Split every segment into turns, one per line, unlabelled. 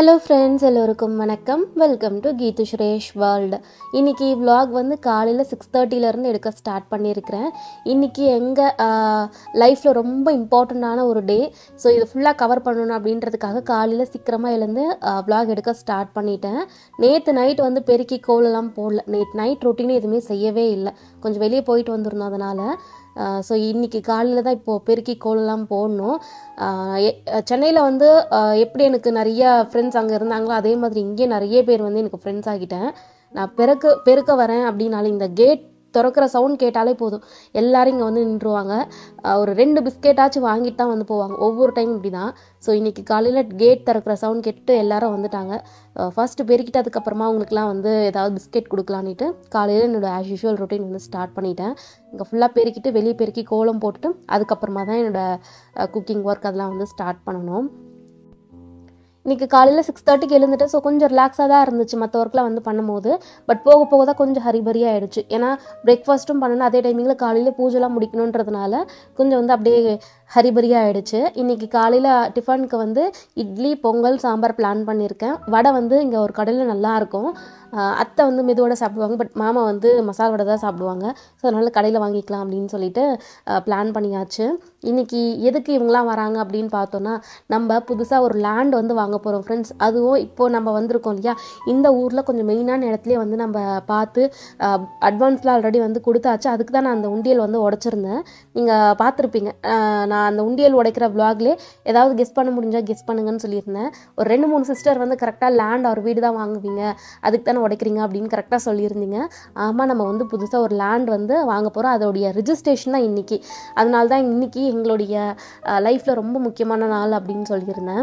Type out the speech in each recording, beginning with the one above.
hello friends எல்லோருக்கும் வணக்கம் welcome to Geethu Suresh world இன்றைக்கி vlog வந்து காலையில் சிக்ஸ் தேர்ட்டிலேருந்து எடுக்க ஸ்டார்ட் பண்ணியிருக்கிறேன் இன்றைக்கி எங்கள் லைஃப்பில் ரொம்ப இம்பார்ட்டண்ட்டான ஒரு டே ஸோ இது ஃபுல்லாக கவர் பண்ணணும் அப்படின்றதுக்காக காலையில் சீக்கிரமாக எழுந்து vlog எடுக்க ஸ்டார்ட் பண்ணிட்டேன் நேற்று நைட் வந்து பெருக்கி கோலெல்லாம் போடல நேற்று நைட் ரொட்டீன் எதுவுமே செய்யவே இல்லை கொஞ்சம் வெளியே போயிட்டு வந்திருந்தோம் அதனால் ஸோ இன்றைக்கி காலையில் தான் இப்போது பெருக்கி கோலெல்லாம் போடணும் சென்னையில் வந்து ஆஹ் எப்படி எனக்கு நிறைய ஃப்ரெண்ட்ஸ் அங்கே இருந்தாங்களோ அதே மாதிரி இங்கேயே நிறைய பேர் வந்து எனக்கு ஃப்ரெண்ட்ஸ் ஆகிட்டேன் நான் பெருக்க பெருக்க வரேன் அப்படின்னாலே இந்த கேட் திறக்கிற சவுண்ட் கேட்டாலே போதும் எல்லாரும் இங்கே வந்து நின்றுவாங்க ஆஹ் ஒரு ரெண்டு பிஸ்கெட்டாச்சும் வாங்கிட்டு தான் வந்து போவாங்க ஒவ்வொரு டைம் இப்படி தான் ஸோ இன்றைக்கி காலையில் கேட் திறக்கிற சவுண்ட் கேட்டு எல்லாரும் வந்துட்டாங்க ஃபஸ்ட்டு பெருக்கிட்டு அதுக்கப்புறமா அவங்களுக்குலாம் வந்து ஏதாவது பிஸ்கெட் கொடுக்கலான்ட்டு காலையில் என்னோட ஆஸ் யூஷுவல் ரொட்டீன் வந்து ஸ்டார்ட் பண்ணிட்டேன் இங்கே ஃபுல்லாக பெருக்கிட்டு வெளியே பெருக்கி கோலம் போட்டுட்டு அதுக்கப்புறமா தான் என்னோட குக்கிங் ஒர்க் அதெல்லாம் வந்து ஸ்டார்ட் பண்ணணும் இன்றைக்கி காலையில் சிக்ஸ் தேர்ட்டிக்கு எழுந்துட்டு ஸோ கொஞ்சம் ரிலாக்ஸாக தான் இருந்துச்சு மற்ற ஒர்க்லாம் வந்து பண்ணும்போது பட் போக போக தான் கொஞ்சம் ஹரிபரி ஆயிடுச்சு ஏன்னா பிரேக்ஃபாஸ்ட்டும் பண்ணணும் அதே டைமிங்கில் காலையில் பூஜைலாம் முடிக்கணுன்றதுனால கொஞ்சம் வந்து அப்படியே ஹரிபரியாக ஆயிடுச்சு இன்றைக்கி காலையில் டிஃபனுக்கு வந்து இட்லி பொங்கல் சாம்பார் பிளான் பண்ணியிருக்கேன் வடை வந்து இங்கே ஒரு கடையில் நல்லாயிருக்கும் அத்தை வந்து மெதுவோட சாப்பிடுவாங்க பட் மாமா வந்து மசாலா வடை தான் சாப்பிடுவாங்க ஸோ அதனால் கடையில் வாங்கிக்கலாம் அப்படின்னு சொல்லிட்டு பிளான் பண்ணியாச்சு இன்றைக்கி எதுக்கு இவங்களாம் வராங்க அப்படின்னு பார்த்தோன்னா நம்ம புதுசாக ஒரு லேண்ட் வந்து வாங்க போகிறோம் ஃப்ரெண்ட்ஸ் அதுவும் இப்போது நம்ம வந்திருக்கோம் இல்லையா இந்த ஊரில் கொஞ்சம் மெயினான இடத்துலையே வந்து நம்ம பார்த்து அட்வான்ஸ்லாம் ஆல்ரெடி வந்து கொடுத்தாச்சு அதுக்கு தான் நான் அந்த உண்டியல் வந்து உடச்சிருந்தேன் நீங்கள் பார்த்துருப்பீங்க நான் அந்த உண்டியல் உடைக்கிற vlogலே ஏதாவது கெஸ் பண்ண முடிஞ்சால் கெஸ் பண்ணுங்கன்னு சொல்லியிருந்தேன் ஒரு ரெண்டு மூணு சிஸ்டர் வந்து கரெக்டாக லேண்ட் ஒரு வீடு தான் வாங்குவீங்க அதுக்கு தானே உடைக்கிறீங்க அப்படின்னு கரெக்டாக சொல்லியிருந்தீங்க ஆமாம் நம்ம வந்து புதுசாக ஒரு லேண்ட் வந்து வாங்க போகிறோம் அதோடைய ரிஜிஸ்ட்ரேஷன் தான் இன்றைக்கி அதனால தான் இன்றைக்கி எங்களுடைய லைஃப்பில் ரொம்ப முக்கியமான நாள் அப்படின்னு சொல்லியிருந்தேன்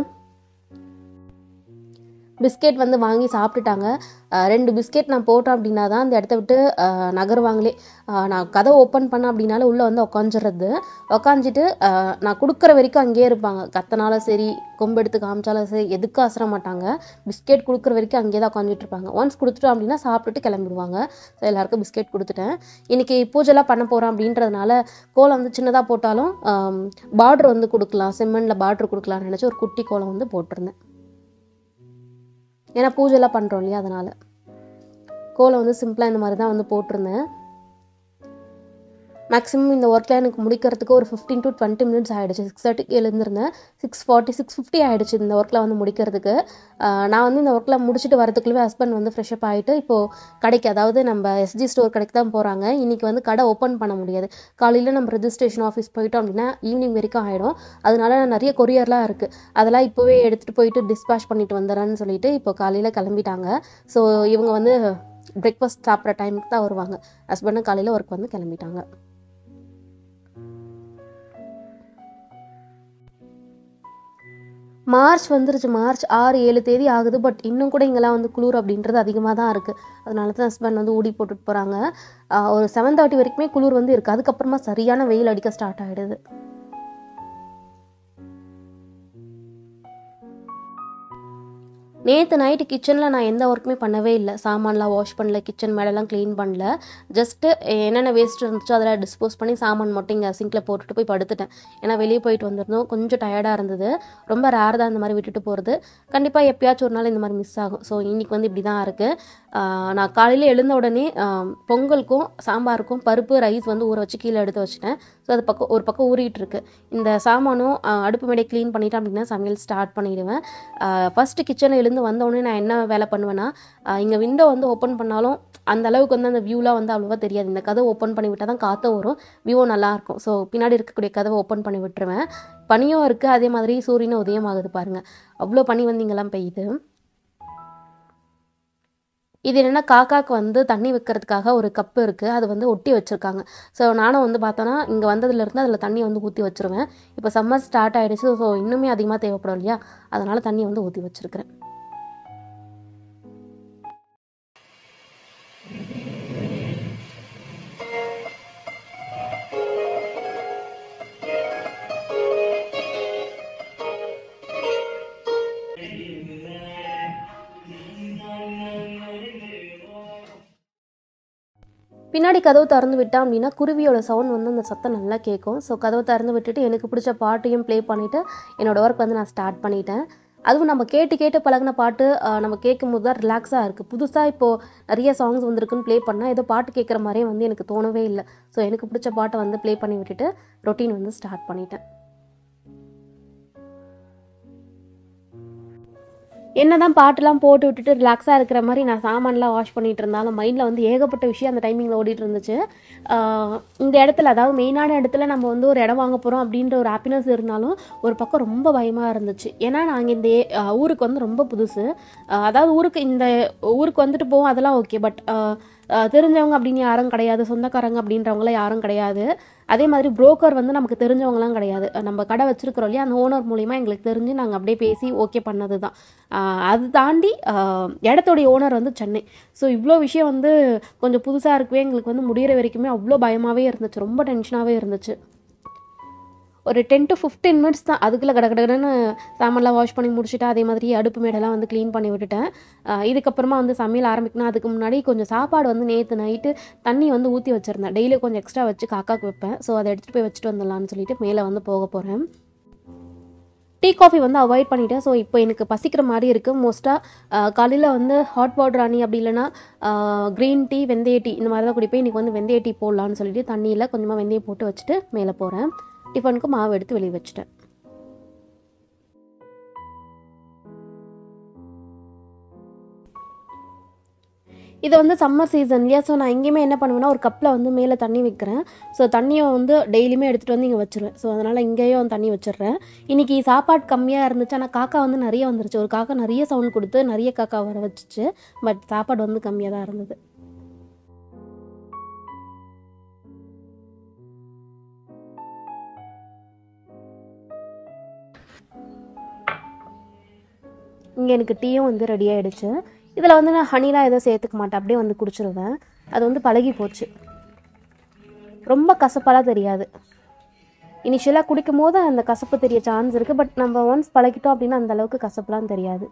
பிஸ்கெட் வந்து வாங்கி சாப்பிட்டுட்டாங்க அஹ் ரெண்டு பிஸ்கெட் நான் போட்டேன் அப்படின்னா தான் அந்த இடத்த விட்டு அஹ், நகருவாங்களே அஹ், நான் கதவை ஓப்பன் பண்ண அப்படின்னாலே உள்ளே வந்து உக்காந்துடுறது உக்காந்துட்டு நான் கொடுக்குற வரைக்கும் அங்கேயே இருப்பாங்க கத்தனாலும் சரி கொம்பு எடுத்து காமிச்சாலும் சரி எதுக்கும் அசர மாட்டாங்க பிஸ்கெட் கொடுக்குற வரைக்கும் அங்கேயே தான் உட்காந்துட்டு இருப்பாங்க ஒன்ஸ் கொடுத்துட்டோம் அப்படின்னா சாப்பிட்டுட்டு கிளம்பிடுவாங்க ஸோ எல்லாருக்கும் பிஸ்கெட் கொடுத்துட்டேன் இன்றைக்கி பூஜைலாம் பண்ண போகிறோம் அப்படின்றதுனால கோலம் வந்து சின்னதாக போட்டாலும் பார்டர் வந்து கொடுக்கலாம் செம்மண்ணில் பார்டர் கொடுக்கலாம்னு நினச்சி ஒரு குட்டி கோலம் வந்து போட்டிருந்தேன் ஏன்னா பூஜைலாம் பண்ணுறோம் இல்லையா அதனால் கோலம் வந்து சிம்பிளாக இந்த மாதிரி தான் வந்து போட்டிருந்தேன் மேக்ஸிமம் இந்த ஒர்க்கில் எனக்கு முடிக்கிறதுக்கு ஒரு ஃபிஃப்டீன் டு டுவெண்ட்டி மினிட்ஸ் ஆகிடுச்சு சிக்ஸ் தேர்ட்டிக்கு எழுந்திருந்தேன் சிக்ஸ் ஃபார்ட்டி சிக்ஸ் ஃபிஃப்டி ஆகிடுச்சு இந்த ஒர்க்கில் வந்து முடிக்கிறதுக்கு ஆஹ் நான் வந்து இந்த ஒர்க்கில் முடிச்சுட்டு வரதுக்குள்ளே ஹஸ்பண்ட் வந்து ஃப்ரெஷ்அப் ஆகிட்டு இப்போது கடைக்கு அதாவது நம்ம எஸ்ஜி ஸ்டோர் கடைக்கு தான் போகிறாங்க இன்றைக்கி வந்து கடை ஓப்பன் பண்ண முடியாது காலையில் நம்ம ரெஜிஸ்ட்ரேஷன் ஆஃபீஸ் போயிட்டோம் அப்படின்னா ஈவினிங் வரைக்கும் ஆகிடும் அதனால நிறைய கொரியர்லாம் இருக்குது அதெல்லாம் இப்போவே எடுத்துகிட்டு போயிட்டு டிஸ்பேச் பண்ணிட்டு வந்துடுறேன்னு சொல்லிட்டு இப்போ காலையில் கிளம்பிட்டாங்க ஸோ இவங்க வந்து பிரேக்ஃபாஸ்ட் சாப்பிட்ற டைமுக்கு தான் வருவாங்க ஹஸ்பண்டும் காலையில் ஒர்க் வந்து கிளம்பிட்டாங்க மார்ச் வந்துருச்சு மார்ச் ஆறு ஏழு தேதி ஆகுது பட் இன்னும் கூட இங்கெல்லாம் வந்து குளிர் அப்படின்றது அதிகமாக தான் இருக்குது அதனால தான் ஹஸ்பண்ட் வந்து ஊடி போட்டுட்டு போகிறாங்க ஒரு செவன் தேர்ட்டி வரைக்குமே குளிர் வந்து இருக்குது அதுக்கப்புறமா சரியான வெயில் அடிக்க ஸ்டார்ட் ஆகிடுது நேற்று நைட்டு கிச்சனில் நான் எந்த ஒர்க்குமே பண்ணவே இல்லை சாமான்லாம் வாஷ் பண்ணல கிச்சன் மேலெல்லாம் க்ளீன் பண்ணல ஜஸ்ட்டு என்னென்ன வேஸ்ட் இருந்துச்சோ அதெல்லாம் டிஸ்போஸ் பண்ணி சாமான் மட்டும் இங்கே சிங்கில் போட்டுட்டு போய் படுத்துட்டேன் ஏன்னா வெளியே போயிட்டு வந்திருந்தோம் கொஞ்சம் டயர்டாக இருந்தது ரொம்ப ரேர் தான் இந்த மாதிரி விட்டுட்டு போகிறது கண்டிப்பாக எப்பயாச்சும் ஒரு நாள் இந்த மாதிரி மிஸ் ஆகும் ஸோ இன்றைக்கி வந்து இப்படி தான் இருக்குது நான் காலையில் எழுந்த உடனே ஆஹ், பொங்கலுக்கும் சாம்பாருக்கும் பருப்பு ரைஸ் வந்து ஊற வச்சு கீழே எடுத்து வச்சுட்டேன் ஸோ அது பக்கம் ஒரு பக்கம் ஊறிட்டு இருக்கு இந்த சாமானும் ஆஹ், அடுப்பு மேடை க்ளீன் பண்ணிட்டேன் அப்படின்னா சமையல் ஸ்டார்ட் பண்ணிடுவேன் ஃபஸ்ட்டு கிச்சனில் எழுந்து வந்த உடனே நான் என்ன வேலை பண்ணுவேன்னா இங்கே விண்டோ வந்து ஓப்பன் பண்ணாலும் அந்த அளவுக்கு வந்து அந்த வியூலாம் வந்து அவ்வளோவா தெரியாது இந்த கதவை ஓப்பன் பண்ணி விட்டால் தான் காற்றும் வரும் வியூவும் நல்லாயிருக்கும் ஸோ பின்னாடி இருக்கக்கூடிய கதவை ஓப்பன் பண்ணி விட்டுருவேன் பனியும் இருக்குது அதே மாதிரி சூரியனும் உதயம் ஆகுது பாருங்கள் அவ்வளோ பனி வந்து இங்கெல்லாம் பெய்யுது இது என்னென்னா காக்காக்கு வந்து தண்ணி வைக்கிறதுக்காக ஒரு கப்பு இருக்குது அது வந்து ஒட்டி வச்சுருக்காங்க ஸோ நானும் வந்து பார்த்தோன்னா இங்கே வந்ததுலேருந்து அதில் தண்ணி வந்து ஊற்றி வச்சுருவேன் இப்போ சம்மர் ஸ்டார்ட் ஆகிடுச்சு ஸோ இன்னுமே அதிகமாக தேவைப்படும் இல்லையா அதனால் தண்ணி வந்து ஊற்றி வச்சுருக்கிறேன் பின்னாடி கதவு திறந்து விட்டேன் அப்படின்னா குருவியோட சவுண்ட் வந்து அந்த சத்தம் நல்லா கேட்கும் ஸோ கதவை திறந்து விட்டுட்டு எனக்கு பிடிச்ச பாட்டையும் ப்ளே பண்ணிவிட்டு என்னோட ஒர்க் வந்து நான் ஸ்டார்ட் பண்ணிட்டேன் அதுவும் நம்ம கேட்டு கேட்டு பழகின பாட்டு ஆஹ் நம்ம கேட்கும் போது தான் ரிலாக்ஸாக இருக்குது புதுசாக இப்போது நிறைய சாங்ஸ் வந்திருக்குன்னு ப்ளே பண்ணால் ஏதோ பாட்டு கேட்குற மாதிரியே வந்து எனக்கு தோணவே இல்லை ஸோ எனக்கு பிடிச்ச பாட்டை வந்து ப்ளே பண்ணி விட்டுட்டு ரொட்டீன் வந்து ஸ்டார்ட் பண்ணிட்டேன் என்னதான் பாட்டெல்லாம் போட்டு விட்டுட்டு ரிலாக்ஸாக இருக்கிற மாதிரி நான் சாமான்லாம் வாஷ் பண்ணிட்டு இருந்தாலும் மைண்டில் வந்து ஏகப்பட்ட விஷயம் அந்த டைமிங்கில் ஓடிட்டு இருந்துச்சு ஆஹ் இந்த இடத்துல அதாவது மெயினான இடத்துல நம்ம வந்து ஒரு இடம் வாங்க போகிறோம் அப்படின்ற ஒரு ஹாப்பினஸ் இருந்தாலும் ஒரு பக்கம் ரொம்ப பயமாக இருந்துச்சு ஏன்னா நாங்கள் இந்த ஏ- ஆஹ் ஊருக்கு வந்து ரொம்ப புதுசு ஆஹ் அதாவது ஊருக்கு இந்த ஊருக்கு வந்துட்டு போவோம் அதெல்லாம் ஓகே பட் தெரிஞ்சவங்க அப்படின்னு யாரும் கிடையாது சொந்தக்காரங்க அப்படின்றவங்களாம் யாரும் கிடையாது அதே மாதிரி புரோக்கர் வந்து நமக்கு தெரிஞ்சவங்களாம் கிடையாது நம்ம கடை வச்சிருக்கிறோம் இல்லையா அந்த ஓனர் மூலிமா எங்களுக்கு தெரிஞ்சு நாங்கள் அப்படியே பேசி ஓகே பண்ணது தான் அது தாண்டி ஆஹ் இடத்தோடைய ஓனர் வந்து சென்னை ஸோ இவ்வளோ விஷயம் வந்து கொஞ்சம் புதுசாக இருக்கவே எங்களுக்கு வந்து முடியிற வரைக்குமே அவ்வளோ பயமாகவே இருந்துச்சு ரொம்ப டென்ஷனாகவே இருந்துச்சு ஒரு டென் டு ஃபிஃப்டீன் மினிட்ஸ் தான் அதுக்குள்ளே கட கடன்னு சாமான்லாம் வாஷ் பண்ணி முடிச்சுட்டு அதே மாதிரி அடுப்பு மேடெல்லாம் வந்து க்ளீன் பண்ணி விட்டுட்டேன் ஆஹ் இதுக்கப்புறமா வந்து சமையல் ஆரம்பிக்கணும் அதுக்கு முன்னாடி கொஞ்சம் சாப்பாடு வந்து நேற்று நைட்டு தண்ணி வந்து ஊற்றி வச்சுருந்தேன் டெய்லி கொஞ்சம் எக்ஸ்ட்ரா வச்சு காக்காக்கு வைப்பேன் ஸோ அதை எடுத்துகிட்டு போய் வச்சுட்டு வந்துடலான்னு சொல்லிட்டு மேலே வந்து போக போகிறேன் டீ காஃபி வந்து அவாய்ட் பண்ணிட்டேன் ஸோ இப்போ எனக்கு பசிக்கிற மாதிரி இருக்குது மோஸ்ட்டாக காலையில் வந்து ஹாட் வாட்டர் ராணி அப்படி இல்லைன்னா க்ரீன் டீ வெந்தய டீ இந்த மாதிரி தான் குடிப்பேன் இன்றைக்கி வந்து வெந்தய டீ போடலான்னு சொல்லிட்டு தண்ணியில் கொஞ்சமாக வெந்தயம் போட்டு வச்சுட்டு மேலே போகிறேன் டிஃபனுக்கு மாவு எடுத்து வெளியே வச்சுட்டேன் இது வந்து சம்மர் சீசன் இல்லையா ஸோ நான் எங்கேயுமே என்ன பண்ணுவேன்னா ஒரு கப்பில் வந்து மேலே தண்ணி வைக்கிறேன் ஸோ தண்ணியை வந்து டெய்லியுமே எடுத்துகிட்டு வந்து இங்கே வச்சிருவேன் ஸோ அதனால் இங்கேயும் தண்ணி வச்சிடுறேன் இன்றைக்கி சாப்பாடு கம்மியாக இருந்துச்சு ஆனால் காக்கா வந்து நிறைய வந்துருச்சு ஒரு காக்கா நிறைய சவுண்ட் கொடுத்து நிறைய காக்கா வர வச்சுச்சு பட் சாப்பாடு வந்து கம்மியாக தான் இருந்தது இங்கே எனக்கு டீயும் வந்து ரெடி ஆயிடுச்சு இதில் வந்து நான் ஹனிலாம் எதுவும் சேர்த்துக்க மாட்டேன் அப்படியே வந்து குடிச்சிருவேன் அது வந்து பழகி போச்சு ரொம்ப கசப்பாலாம் தெரியாது இனிஷியலாக குடிக்கும் போது அந்த கசப்பு தெரிய சான்ஸ் இருக்குது பட் நம்ம ஒன்ஸ் பழகிட்டோம் அப்படின்னா அந்த அளவுக்கு கசப்புலாம் தெரியாது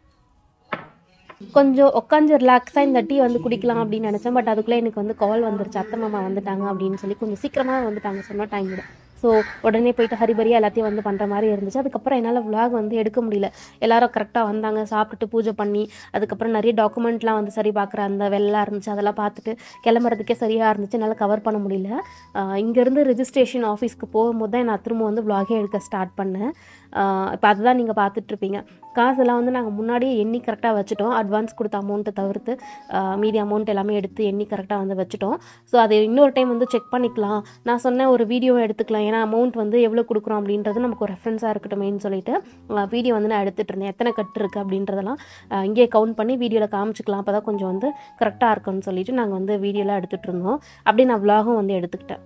கொஞ்சம் உட்காந்து ரிலாக்ஸாக இந்த டீ வந்து குடிக்கலாம் அப்படின்னு நினச்சேன் பட் அதுக்குள்ளே எனக்கு வந்து கால் வந்துருச்சு அத்தை மாமா வந்துட்டாங்க அப்படின்னு சொல்லி கொஞ்சம் சீக்கிரமாக வந்துட்டாங்க சொன்ன டைமில் ஸோ உடனே போயிட்டு ஹரிபரியாக எல்லாத்தையும் வந்து பண்ணுற மாதிரி இருந்துச்சு அதுக்கப்புறம் என்னால் vlog வந்து எடுக்க முடியல எல்லாரும் கரெக்டாக வந்தாங்க சாப்பிட்டுட்டு பூஜை பண்ணி அதுக்கப்புறம் நிறைய டாக்குமெண்ட்லாம் வந்து சரி பார்க்குற அந்த வெள்ளம் இருந்துச்சு அதெல்லாம் பார்த்துட்டு கிளம்புறதுக்கே சரியாக இருந்துச்சு என்னால் கவர் பண்ண முடியல ஆஹ் இங்கேருந்து ரெஜிஸ்ட்ரேஷன் ஆஃபீஸ்க்கு போகும்போது தான் நான் திரும்ப வந்து vlog-ஏ எடுக்க ஸ்டார்ட் பண்ணேன் இப்போ அதுதான் நீங்கள் பார்த்துட்ருப்பீங்க காசெல்லாம் வந்து நாங்கள் முன்னாடியே எண்ணி கரெக்டாக வச்சுட்டோம் அட்வான்ஸ் கொடுத்த அமௌண்ட்டை தவிர்த்து ஆஹ் மீதி அமௌண்ட் எல்லாமே எடுத்து எண்ணி கரெக்டாக வந்து வச்சுட்டோம் ஸோ அதை இன்னொரு டைம் வந்து செக் பண்ணிக்கலாம் நான் சொன்ன ஒரு வீடியோ எடுத்துக்கலாம் ஏன்னா அமௌண்ட் வந்து எவ்வளோ கொடுக்குறோம் அப்படின்றது நமக்கு ஒரு ரெஃபரன்ஸாக இருக்கட்டுமேன்னு சொல்லிட்டு வீடியோ வந்து நான் எடுத்துகிட்டு இருந்தேன் எத்தனை கட்டு இருக்குது அப்படின்றதெல்லாம் ஆஹ் இங்கேயே கவுண்ட் பண்ணி வீடியோவில் காமிச்சிக்கலாம் அப்போ தான் கொஞ்சம் வந்து கரெக்டாக இருக்கும்னு சொல்லிட்டு நாங்கள் வந்து வீடியோலாம் எடுத்துகிட்டு இருந்தோம் அப்படி நான் vlog-ம் வந்து எடுத்துக்கிட்டேன்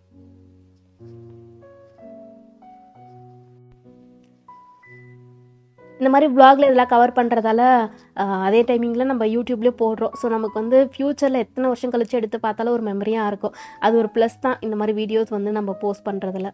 இந்த மாதிரி vlogல இதெல்லாம் கவர் பண்ணுறதால அதே டைமிங்கில் நம்ம யூடியூப்லேயே போடுறோம் ஸோ நமக்கு வந்து ஃப்யூச்சரில் எத்தனை வருஷம் கழிச்சு எடுத்து பார்த்தாலும் ஒரு மெமரியாக இருக்கும் அது ஒரு ப்ளஸ் தான் இந்த மாதிரி வீடியோஸ் வந்து நம்ம போஸ்ட் பண்ணுறதுல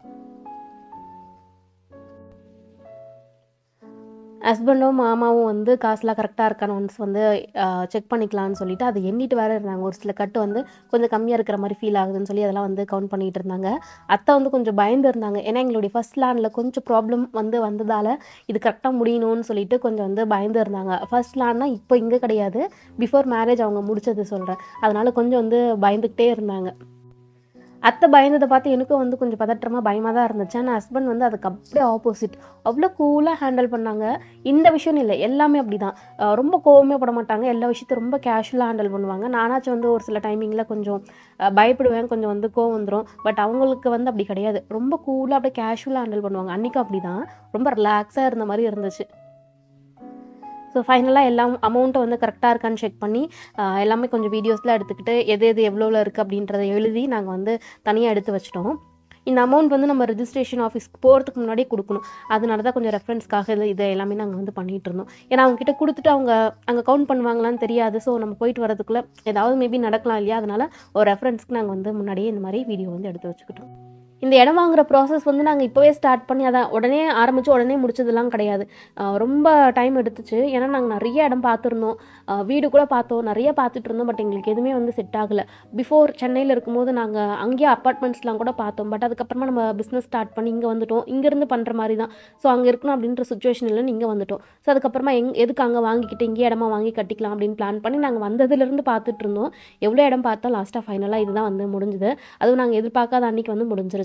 ஹஸ்பண்டும் மாமாவும் வந்து காசுலாம் கரெக்டாக இருக்கான்னு ஒன்ஸ் வந்து செக் பண்ணிக்கலாம்னு சொல்லிட்டு அது எண்ணிட்டு வேற இருந்தாங்க ஒரு சில கட்டு வந்து கொஞ்சம் கம்மியாக இருக்கிற மாதிரி ஃபீல் ஆகுதுன்னு சொல்லி அதெல்லாம் வந்து கவுண்ட் பண்ணிட்டு இருந்தாங்க அத்தை வந்து கொஞ்சம் பயந்து இருந்தாங்க ஏன்னா எங்களுடைய ஃபர்ஸ்ட் லேண்டில் கொஞ்சம் ப்ராப்ளம் வந்து வந்ததால் இது கரெக்டாக முடியணும்னு சொல்லிட்டு கொஞ்சம் வந்து பயந்து இருந்தாங்க ஃபர்ஸ்ட் லேண்ட்னா இப்போ இங்கே கிடையாது பிஃபோர் மேரேஜ் அவங்க முடிச்சது சொல்கிறேன் அதனால கொஞ்சம் வந்து பயந்துக்கிட்டே இருந்தாங்க அத்தை பயந்ததை பார்த்து எனக்கும் வந்து கொஞ்சம் பதற்றமாக பயமாக தான் இருந்துச்சு ஆனால் ஹஸ்பண்ட் வந்து அதுக்கு அப்படியே ஆப்போசிட் அவ்வளோ கூலாக ஹேண்டில் பண்ணாங்க இந்த விஷயம் இல்லை எல்லாமே அப்படி தான் ரொம்ப கோவமே பட மாட்டாங்க எல்லா விஷயத்தையும் ரொம்ப கேஷுவலாக ஹேண்டில் பண்ணுவாங்க நானாச்சும் வந்து ஒரு சில டைமிங்கில் கொஞ்சம் அஹ், பயப்படுவேன் கொஞ்சம் வந்து கோவம் வந்துடும் பட் அவங்களுக்கு வந்து அப்படி கிடையாது ரொம்ப கூலாக அப்படியே கேஷுவலாக ஹேண்டில் பண்ணுவாங்க அன்றைக்கும் அப்படி தான் ரொம்ப ரிலாக்ஸாக இருந்த மாதிரி இருந்துச்சு ஸோ ஃபைனலாக எல்லாம் அமௌண்ட்டை வந்து கரெக்டாக இருக்கான்னு செக் பண்ணி ஆஹ் எல்லாமே கொஞ்சம் வீடியோஸ்லாம் எடுத்துக்கிட்டு எது எது எவ்வளோவில் இருக்குது அப்படின்றத எழுதி நாங்கள் வந்து தனியாக எடுத்து வச்சிட்டோம் இந்த அமௌண்ட் வந்து நம்ம ரெஜிஸ்ட்ரேஷன் ஆஃபீஸ்க்கு போகிறதுக்கு முன்னாடியே கொடுக்கணும் அதனால தான் கொஞ்சம் ரெஃபரன்ஸ்க்காக இது இதை எல்லாமே நாங்கள் வந்து பண்ணிகிட்டு இருந்தோம் ஏன்னா அவங்க கிட்ட கொடுத்துட்டு அவங்க அங்கே கவுண்ட் பண்ணுவாங்களான்னு தெரியாது ஸோ நம்ம போயிட்டு வரதுக்குள்ளே ஏதாவது மேபி நடக்கலாம் இல்லையா அதனால ஒரு ரெஃபரன்ஸ்க்கு நாங்கள் வந்து முன்னாடியே இந்த மாதிரி வீடியோ வந்து எடுத்து வச்சுக்கிட்டோம் இந்த இடம் வாங்குற ப்ராசஸ் வந்து நாங்கள் இப்போவே ஸ்டார்ட் பண்ணி அதான் உடனே ஆரம்பித்து உடனே முடிச்சதெல்லாம் கிடையாது ஆஹ் ரொம்ப டைம் எடுத்துச்சு ஏன்னா நாங்கள் நிறைய இடம் பார்த்துருந்தோம் ஆஹ் வீடு கூட பார்த்தோம் நிறைய பார்த்துட்டு இருந்தோம் பட் எங்களுக்கு எதுவுமே வந்து செட் ஆகலை பிஃபோர் சென்னையில் இருக்கும்போது நாங்கள் அங்கேயே அப்பார்ட்மெண்ட்ஸ்லாம் கூட பார்த்தோம் பட் அதுக்கப்புறமா நம்ம பிஸ்னஸ் ஸ்டார்ட் பண்ணி இங்கே வந்துட்டோம் இங்கேருந்து பண்ணுற மாதிரி தான் ஸோ அங்கே இருக்கணும் அப்படின்ற சுச்சுவேஷன் இல்லைன்னு இங்கே வந்துட்டோம் ஸோ அதுக்கப்புறமா எங் எதுக்கு அங்கே வாங்கிக்கிட்டு இங்கே இடமா வாங்கி கட்டிக்கலாம் அப்படின்னு பிளான் பண்ணி நாங்கள் வந்ததுலேருந்து பார்த்துட்டு இருந்தோம் எவ்வளோ இடம் பார்த்தோம் லாஸ்ட்டாக ஃபைனலாக இதுதான் வந்து முடிஞ்சுது அதுவும் நாங்கள் எதிர்பார்க்காத அன்னைக்கு வந்து முடிஞ்சிருச்சு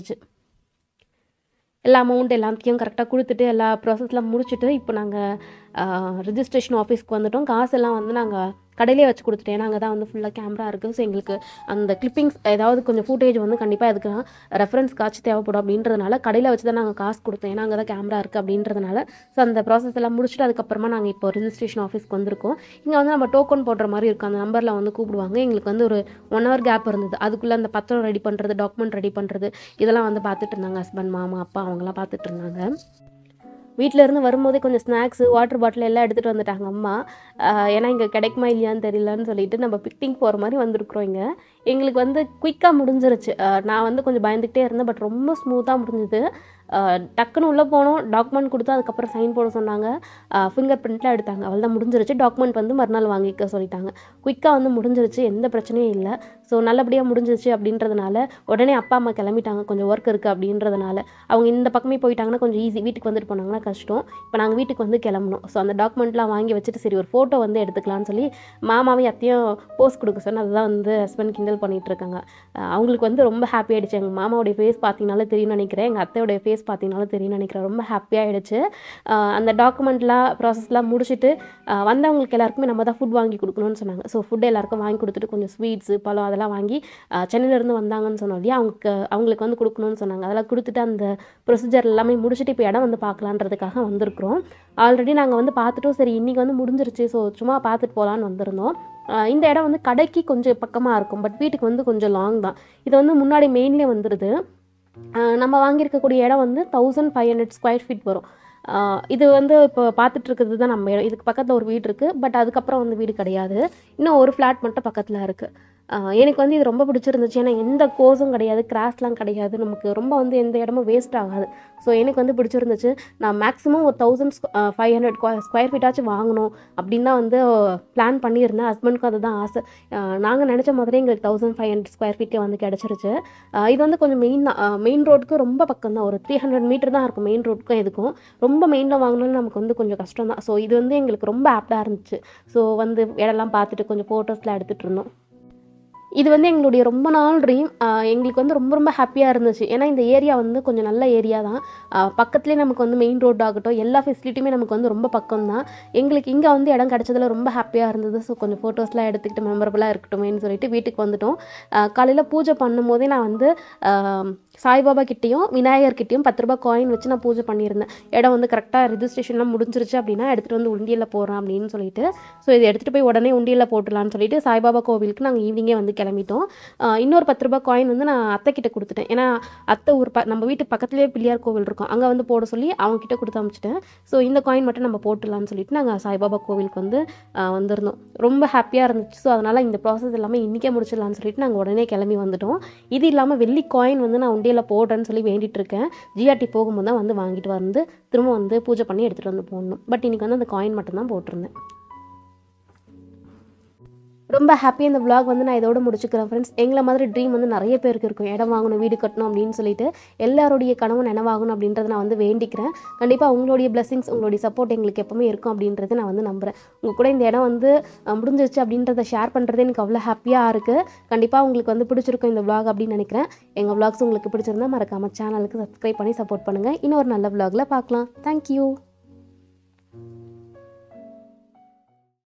எல்லா அமௌண்ட் எல்லாத்தையும் கரெக்டாக கொடுத்துட்டு எல்லா ப்ராசஸ்லாம் முடிச்சுட்டு இப்போ நாங்கள் ரிஜிஸ்ட்ரேஷன் ஆஃபீஸ்க்கு வந்துட்டோம் காசெல்லாம் வந்து நாங்கள் கடையிலே வச்சு கொடுத்துட்டேன் ஏன்னா அங்கே தான் வந்து ஃபுல்லாக கேமரா இருக்குது ஸோ எங்களுக்கு அந்த கிளிப்பிங்ஸ் ஏதாவது கொஞ்சம் ஃபுட்டேஜ் வந்து கண்டிப்பாக எதுக்குலாம் ரெஃபரன்ஸ் காட்சி தேவைப்படும் அப்படின்றதுனால கடையில் வச்சு தான் நாங்கள் காசு கொடுத்தோம் ஏன்னா அங்கே தான் கேமரா இருக்குது அப்படின்றதுனால ஸோ அந்த ப்ராசஸ் எல்லாம் முடிச்சுட்டு அதுக்கப்புறமா நாங்கள் இப்போ ரிஜிஸ்ட்ரேஷன் ஆஃபீஸ்க்கு வந்திருக்கோம் இங்கே வந்து நம்ம டோக்கன் போடுற மாதிரி இருக்கும் அந்த நம்பரில் வந்து கூப்பிடுவாங்க எங்களுக்கு வந்து ஒரு ஒன் ஹவர் கேப் இருந்தது அதுக்குள்ளே அந்த பத்திரம் ரெடி பண்ணுறது டாக்குமெண்ட் ரெடி பண்ணுறது இதெல்லாம் வந்து பார்த்துட்டு இருந்தாங்க ஹஸ்பண்ட் மாமா அப்பா அவங்கெல்லாம் பார்த்துட்டு இருந்தாங்க வீட்டில் இருந்து வரும்போதே கொஞ்சம் ஸ்நாக்ஸு வாட்டர் பாட்டில் எல்லாம் எடுத்துகிட்டு வந்துட்டாங்க அம்மா ஆஹ் ஏன்னா இங்கே கிடைக்குமா இல்லையான்னு தெரியலன்னு சொல்லிட்டு நம்ம பிக்னிக் போகிற மாதிரி வந்திருக்கிறோம் இங்கே எங்களுக்கு வந்து குயிக்காக முடிஞ்சிருச்சு ஆஹ் நான் வந்து கொஞ்சம் பயந்துக்கிட்டே இருந்தேன் பட் ரொம்ப ஸ்மூத்தாக முடிஞ்சுது ஆஹ் டக்குன்னு உள்ளே போனோம் டாக்குமெண்ட் கொடுத்து அதுக்கப்புறம் சைன் போட சொன்னாங்க ஃபிங்கர் பிரிண்ட்லாம் எடுத்தாங்க அவள் தான் முடிஞ்சிருச்சு டாக்குமெண்ட் வந்து மறுநாள் வாங்கிக்க சொல்லிட்டாங்க குயிக்காக வந்து முடிஞ்சிருச்சு எந்த பிரச்சனையும் இல்லை ஸோ நல்லபடியாக முடிஞ்சிருச்சு அப்படின்றதுனால உடனே அப்பா அம்மா கிளம்பிட்டாங்க கொஞ்சம் ஒர்க் இருக்குது அப்படின்றதுனால அவங்க இந்த பக்கமே போயிட்டாங்கன்னா கொஞ்சம் ஈஸி வீட்டுக்கு வந்துட்டு போனாங்கன்னா கஷ்டம் இப்போ நாங்கள் வீட்டுக்கு வந்து கிளம்பணும் ஸோ அந்த டாக்குமெண்ட்லாம் வாங்கி வச்சுட்டு சரி ஒரு ஃபோட்டோ வந்து எடுத்துக்கலாம்னு சொல்லி மாமாவையும் அத்தையும் போஸ்ட் கொடுக்க சொன்ன அதுதான் வந்து ஹஸ்பண்ட் கிண்டல் பண்ணிட்டு இருக்காங்க அஹ் அவங்களுக்கு வந்து ரொம்ப ஹாப்பி ஆயிடுச்சு எங்கள் மாமாவுடைய ஃபேஸ் பார்த்தீங்கனாலே தெரியும்னு நினைக்கிறேன் எங்கள் அத்தையோடைய ஃபேஸ் பார்த்தீங்கனாலும் தெரியும்னு நினைக்கிறேன் ரொம்ப ஹாப்பி ஆயிடுச்சு அஹ் அந்த டாக்குமெண்ட்லாம் ப்ராசஸ்லாம் முடிச்சுட்டு அஹ் வந்தவங்களுக்கு எல்லாருக்குமே நம்ம தான் ஃபுட் வாங்கி கொடுக்கணும்னு சொன்னாங்க ஸோ ஃபுட் எல்லாருக்கும் வாங்கி கொடுத்துட்டு கொஞ்சம் ஸ்வீட்ஸு பழம் அதெல்லாம் வாங்கி அஹ் சென்னையிலேருந்து வந்தாங்கன்னு சொன்னோம் இல்லையா அவங்களுக்கு அவங்களுக்கு வந்து கொடுக்கணும்னு சொன்னாங்க அதெல்லாம் கொடுத்துட்டு அந்த ப்ரொசீஜர் எல்லாமே முடிச்சுட்டு இப்போ இடம் வந்து பார்க்கலான்றதுக்காக வந்திருக்கிறோம் ஆல்ரெடி நாங்கள் வந்து பார்த்துட்டோம் சரி இன்றைக்கி வந்து முடிஞ்சிருச்சு ஸோ சும்மா பார்த்துட்டு போகலான்னு வந்திருந்தோம் அஹ் இந்த இடம் வந்து கடைக்கு கொஞ்சம் பக்கமாக இருக்கும் பட் வீட்டுக்கு வந்து கொஞ்சம் லாங் தான் இது வந்து முன்னாடி மெயின்லேயே வந்துடுது அஹ் நம்ம வாங்கியிருக்கக்கூடிய இடம் வந்து thousand five hundred square feet வரும் அஹ் இது வந்து இப்போ பார்த்துட்டு இருக்கிறது தான் நம்ம இடம் இதுக்கு பக்கத்தில் ஒரு வீடு இருக்குது பட் அதுக்கப்புறம் வந்து வீடு கிடையாது இன்னும் ஒரு ஃப்ளாட் மட்டும் பக்கத்தில் இருக்குது எனக்கு வந்து இது ரொம்ப பிடிச்சிருந்துச்சு ஏன்னா எந்த கோர்ஸும் கிடையாது கிராஸ்லாம் கிடையாது நமக்கு ரொம்ப வந்து எந்த இடமும் வேஸ்ட் ஆகாது ஸோ எனக்கு வந்து பிடிச்சிருந்துச்சு நான் மேக்ஸிமம் ஒரு தௌசண்ட் ஃபைவ் ஹண்ட்ரட் ஸ்கொயர் ஃபீட்டாச்சும் வாங்கணும் அப்படின்னு தான் வந்து பிளான் பண்ணியிருந்தேன் ஹஸ்பண்ட்க்கும் அதுதான் ஆசை நாங்கள் நினச்ச மாதிரி எங்களுக்கு தௌசண்ட் ஃபைவ் ஹண்ட்ரட் ஸ்கொயர் ஃபீட்டே வந்து கிடச்சிருச்சு அஹ் இது வந்து கொஞ்சம் மெயின் தான் மெயின் ரோடுக்கு ரொம்ப பக்கம் தான் ஒரு த்ரீ ஹண்ட்ரட் மீட்டர் தான் இருக்கும் மெயின் ரோடுக்கும் இதுக்கும் ரொம்ப மெயினில் வாங்கணும்னு நமக்கு வந்து கொஞ்சம் கஷ்டம் தான் ஸோ இது வந்து எங்களுக்கு ரொம்ப ஆப்டாக இருந்துச்சு ஸோ வந்து இடம்லாம் பார்த்துட்டு கொஞ்சம் ஃபோட்டோஸ்லாம் எடுத்துகிட்டு இருந்தோம் இது வந்து எங்களுடைய ரொம்ப நாள் ட்ரீம் எங்களுக்கு வந்து ரொம்ப ரொம்ப ஹாப்பியாக இருந்துச்சு ஏன்னா இந்த ஏரியா வந்து கொஞ்சம் நல்ல ஏரியா தான் பக்கத்துலேயே நமக்கு வந்து மெயின் ரோட் ஆகட்டும் எல்லா ஃபெசிலிட்டியுமே நமக்கு வந்து ரொம்ப பக்கம் தான் எங்களுக்கு இங்கே வந்து இடம் கிடச்சதுல ரொம்ப ஹாப்பியாக இருந்தது ஸோ கொஞ்சம் ஃபோட்டோஸ்லாம் எடுத்துக்கிட்டு மெமரபுளாக இருக்கட்டுமேன்னு சொல்லிட்டு வீட்டுக்கு வந்துட்டோம் காலையில் பூஜை பண்ணும் போதே நான் வந்து ஆஹ், சாய்பாபா கிட்டேயும் விநாயகர் கிட்டேயும் பத்து ரூபாய் காயின் வச்சு நான் பூஜை பண்ணியிருந்தேன் இடம் வந்து கரெக்டாக ரெஜிஸ்ட்ரேஷன்லாம் முடிஞ்சிருச்சு அப்படின்னா எடுத்துகிட்டு வந்து உண்டியலில் போகிறேன் அப்படின்னு சொல்லிட்டு ஸோ இதை எடுத்துகிட்டு போய் உடனே உண்டியலில் போட்டுடலான்னு சொல்லிட்டு சாய்பாபா கோவிலுக்கு நாங்கள் ஈவினிங்கே வந்து கிளம்பிட்டோம் ஆஹ் இன்னொரு பத்து ரூபாய் காயின் வந்து நான் அத்தை கிட்ட கொடுத்துட்டேன் ஏன்னா அத்தை ஊர் ப நம்ம வீட்டு பக்கத்துலேயே பிள்ளையார் கோவில் இருக்கும் அங்கே வந்து போட சொல்லி அவங்க கிட்ட கொடுத்து அனுப்பிச்சிட்டேன் ஸோ இந்த காயின் மட்டும் நம்ம போட்டுடலாம்னு சொல்லிட்டு நாங்கள் சாய்பாபா கோவிலுக்கு வந்து ஆஹ் வந்திருந்தோம் ரொம்ப ஹாப்பியாக இருந்துச்சு ஸோ அதனால் இந்த ப்ராசஸ் எல்லாமே இன்றைக்கே முடிச்சிடலாம்னு சொல்லிட்டு நாங்கள் உடனே கிளம்பி வந்துட்டோம் இது இல்லாமல் வெள்ளி காயின் வந்து நான் உண்டியலில் போடுறேன்னு சொல்லி வேண்டிட்டு இருக்கேன் ஜிஆர்டி போகும்போது தான் வந்து வாங்கிட்டு வந்து திரும்ப வந்து பூஜை பண்ணி எடுத்துகிட்டு வந்து போடணும் பட் இன்றைக்கி வந்து அந்த காயின் மட்டும்தான் போட்டிருந்தேன் ரொம்ப ஹாப்பி இந்த vlog வந்து நான் இதோட முடிச்சுக்கிறேன் ஃப்ரெண்ட்ஸ் எங்களை மாதிரி ட்ரீம் வந்து நிறைய பேருக்கு இருக்கும் இடம் வாங்கணும் வீடு கட்டணும் அப்படின்னு சொல்லிட்டு எல்லாருடைய கனவும் நினைவாகணும் அப்படின்றத நான் வந்து வேண்டிக்கிறேன் கண்டிப்பாக உங்களுடைய blessings உங்களுடைய சப்போர்ட் எங்களுக்கு எப்பவுமே இருக்கும் அப்படின்றத நான் வந்து நம்புகிறேன் உங்கள் கூட இந்த இடம் வந்து அஹ், முடிஞ்சிருச்சு அப்படின்றத ஷேர் பண்ணுறது எனக்கு அவ்வளோ ஹாப்பியாக இருக்குது கண்டிப்பாக உங்களுக்கு வந்து பிடிச்சிருக்கும் இந்த vlog அப்படின்னு நினைக்கிறேன் எங்கள் vlogs உங்களுக்கு பிடிச்சிருந்தா மறக்காம சேனலுக்கு சப்ஸ்கிரைப் பண்ணி சப்போர்ட் பண்ணுங்கள் இன்னொரு நல்ல vlogல பார்க்கலாம் தேங்க்யூ